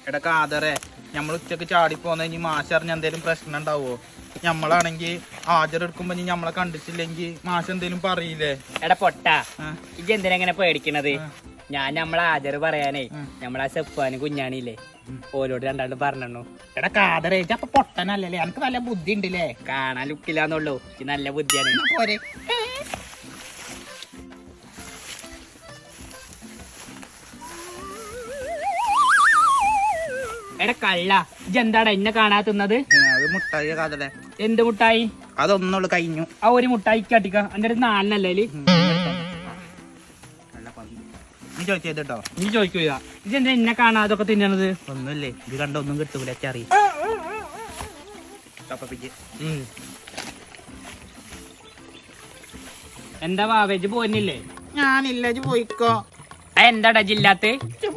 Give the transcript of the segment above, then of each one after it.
എടാ കാതറേ നമ്മൾ ഉച്ചക്ക് ചാടി പോന്ന ഇനി മാഷ് അറിഞ്ഞ എന്തേലും പ്രശ്നം ഉണ്ടാവോ ഞമ്മളാണെങ്കി ഹാജരെടുക്കുമ്പോ ഇനി ഞമ്മളെ കണ്ടിട്ടില്ലെങ്കി മാഷ് എന്തേലും പറയില്ലേ എടാ പൊട്ട ആ. ഇജ്ജ് എന്തിനാ ഇങ്ങനെ പേടിക്കണത് ആ. ഞാൻ നമ്മളെ ഹാജർ പറയാനേ ആ. നമ്മളെ സെപ്പാനും കുഞ്ഞാണില്ലേ ഓരോട് രണ്ടാണ്ട് പറഞ്ഞു എടാ കാതറേ ഇജ്ജ് അപ്പൊ പൊട്ടനല്ലേ എനിക്ക് നല്ല ബുദ്ധി ഉണ്ടല്ലേ കാണാൻ ലുക്കില്ലാന്നുള്ളൂ ഇജ്ജ് നല്ല ബുദ്ധിയാണ് പോരെ എടാ കള്ള ഇജ്ജ് എന്താടാ എന്നെ കാണാത്തുന്നത് അത് മുട്ടായി കാതറേ എന്ത് മുട്ടായി അതൊന്നുള്ളു കഴിഞ്ഞു ആ ഒരു മുട്ടായി കട്ടിക്ക എന്റെ അടുത്ത് നാലിനല്ലേ അതില്? നീ ചോദിച്ചത് കേട്ടോ നീ ചോദിക്കുക ഇജ്ജ് എന്താ എന്നെ കാണാതൊക്കെ തിന്നണത് ഒന്നുമില്ലേ ഇത് കണ്ട ഒന്നും കിട്ടൂല ചറി എന്താ വാവേജ് പോന്നില്ലേ ഞാനില്ല ഇജ്ജ് പോയിക്കോ ആ എന്താടാ ജില്ലാത്ത്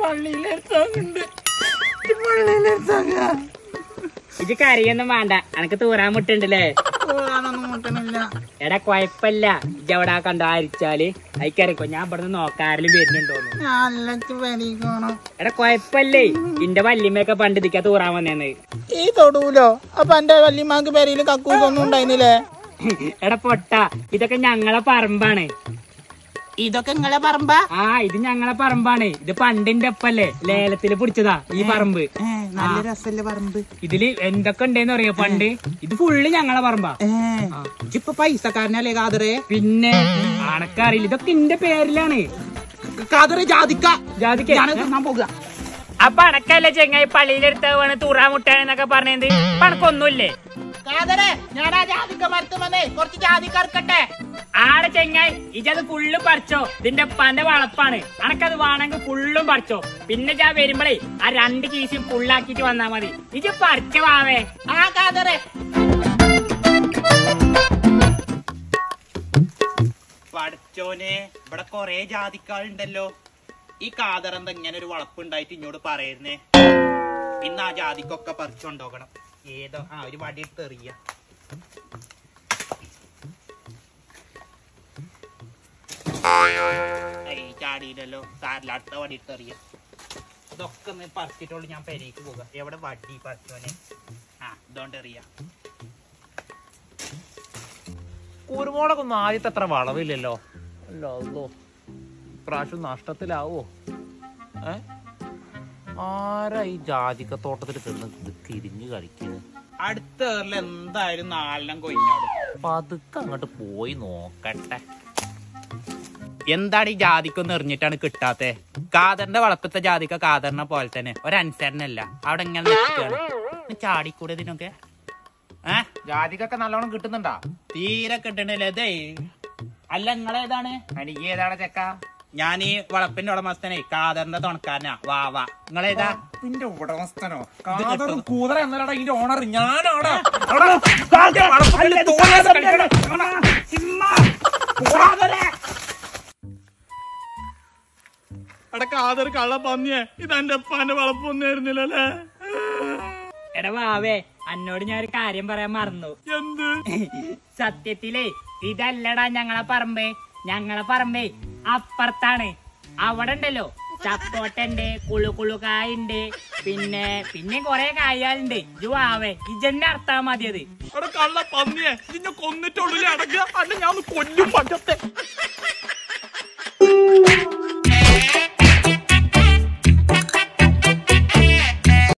ഇജ്ജ് കറിയൊന്നും വേണ്ട എനക്ക് തൂറാൻ മുട്ടുണ്ടല്ലേ പോകാനൊന്നും മുട്ടണില്ല എടാ കൊഴപ്പല്ല ഇജ്ജ് അവിടെ കണ്ടോ അരിച്ചാല് അയക്കറിക്കോ ഞാൻ ഇവിടെ നിന്ന് നോക്കാരിലും വരുന്നുണ്ടോന്ന് ഞാനില്ല പേടിക്കണം എടാ കൊഴപ്പല്ലേ ഇന്റെ വല്യമ്മയൊക്കെ പണ്ട് ഇതിക്കാ തൂറാൻ വന്നേന്ന് ഈ തൊടൂലോ അപ്പൊ എന്റെ വല്യമാക്ക് പെരയില് കക്കൂസൊന്നും ഉണ്ടായിരുന്നില്ലേ എടാ പൊട്ട ഇതൊക്കെ ഞങ്ങളെ പറമ്പാണ് ഇതൊക്കെ നിങ്ങളെ പറമ്പ ആ ഇത് ഞങ്ങളെ പറമ്പാണ് ഇത് പണ്ടിന്റെ ഒപ്പല്ലേ ലേലത്തില് പിടിച്ചതാ ഈ പറമ്പ് നല്ല രസല്ലേ പറമ്പ് ഇതില് എന്തൊക്കെ ഉണ്ടെന്ന് അറിയോ പണ്ട് ഇത് ഫുള്ള് ഞങ്ങളെ പറമ്പാ ഇപ്പൊ പൈസക്കാരനല്ലേ കാതറേ പിന്നെ അണക്കറിയില്ല ഇതൊക്കെ ഇന്റെ പേരിലാണ് കാതറേ ജാതിക്ക ജാതിക്ക് ഞാൻ തിന്നാൻ പോകുക അപ്പൊ അണക്കല്ലേ ചെങ്ങായി പള്ളിയിലെടുത്ത് വേണം തുറാ മുട്ടാണെന്നൊക്കെ പറഞ്ഞത് പണക്കൊന്നുമില്ലേ കാതറേ ഞാൻ ആ ജാതിക്ക മരത്തുമന്നേ കുറച്ച് ജാതിക്ക ഇറക്കട്ടെ ആടെ ചെങ്ങായി ഇജത് ഫുള്ള് പറിച്ചോ ഇതിന്റെ പന്റെ വളപ്പാണ് അനക്കത് വേണമെങ്കിൽ ഫുള്ളും പറിച്ചോ പിന്നെ ഞാൻ വരുമ്പളേ ആ രണ്ട് കീസും ഫുള്ളാക്കിട്ട് വന്നാ മതി ഇജ് പറിച്ച വാവേ ആ കാതറേ പഠിച്ചോനെ ഇവിടെ കൊറേ ജാതിക്കാളുണ്ടല്ലോ ഈ കാതർ എന്താ ഇങ്ങനെ ഒരു വളപ്പുണ്ടായിട്ട് ഇങ്ങോട്ട് പറയുന്നേ ഇന്ന് ആ ജാതിക്കൊക്കെ പറിച്ചോണ്ടോകണം ഏതോ ആ ഒരു വടി എടുത്ത് എറിയ ഏയ് ചാടിയില്ലല്ലോ സാരില്ല അടുത്ത വടി എടുത്ത് എറിയ ഇതൊക്കെ ഒന്ന് പറിച്ചിട്ടുള്ളൂ ഞാൻ പെരേക്ക് പോകാം എവിടെ വടി പറിച്ചോനെ ആ ഇതോണ്ട് എറിയാം കുരുമുളകൊന്നും ആദ്യത്തെ അത്ര വളവില്ലല്ലോ അല്ലോ പ്രാവശ്യം നഷ്ടത്തിലാവോ ഏ ആരാ ഈ ജാതിക്ക തോട്ടത്തിൽ കിടന്ന് ഇത് തിരിഞ്ഞു കളിക്കുന്നത് അടുത്ത ഏറിൽ എന്തായാലും നാലെണ്ണം കൊയിഞ്ഞോടും പതുക്കെ അങ്ങോട്ട് പോയി നോക്കട്ടെ എന്താണ് ഈ ജാതിക്കൊന്ന് എറിഞ്ഞിട്ടാണ് കിട്ടാത്തെ കാതറിന്റെ വളപ്പത്തെ ജാതിക്ക കാതറിനെ പോലെ തന്നെ ഒരനുസരണല്ല അവിടെ ഇങ്ങനെ നിൽക്കുകയാണ് ഒന്ന് ചാടിക്കൂടെ ഇതിനൊക്കെ ഏ ജാതിക്കൊക്കെ നല്ലോണം കിട്ടുന്നുണ്ടാ തീരെ കിട്ടണില്ല ഇതേ അല്ല നിങ്ങളേതാണ് എനിക്ക് ഏതാണ് ചെക്ക ഞാൻ ഈ വളപ്പിന്റെ ഉടമസ്ഥനെ കാതറിന്റെ തുണക്കാരനാ വാ വാ നിങ്ങളേതാ നിന്റെ ഉടമസ്ഥനോ കാതറും കൂതറ എന്നല്ലടാ ഇതിന്റെ ഓണർ ഞാനാടാ എടാ കാതർ കള്ള പന്നിയെ ഇതെന്റെ അപ്പാന്റെ വളപ്പൊന്നായിരുന്നില്ലല്ലേ എടാ വാവേ അന്നോട് ഞാൻ ഒരു കാര്യം പറയാൻ മറന്നു എന്ത് സത്യത്തിലേ ഇതല്ലടാ ഞങ്ങളെ പറമ്പേ ഞങ്ങളെ പറമ്പേ അപ്പുറത്താണ് അവിടെ ഉണ്ടല്ലോ ചക്കോട്ടുണ്ട് കുളു കുളു കായുണ്ട് പിന്നെ പിന്നെ കൊറേ കായുകളുണ്ട് ഇജു വാവേ ഇജന്നെ അർത്താ മതിയത് എടാ കള്ള പന്നിയെ ഇതിനെ കൊന്നിട്ടുള്ളിൽ അടക്കുക അല്ല ഞാൻ ഒന്ന് കൊല്ലും പറ്റത്തെ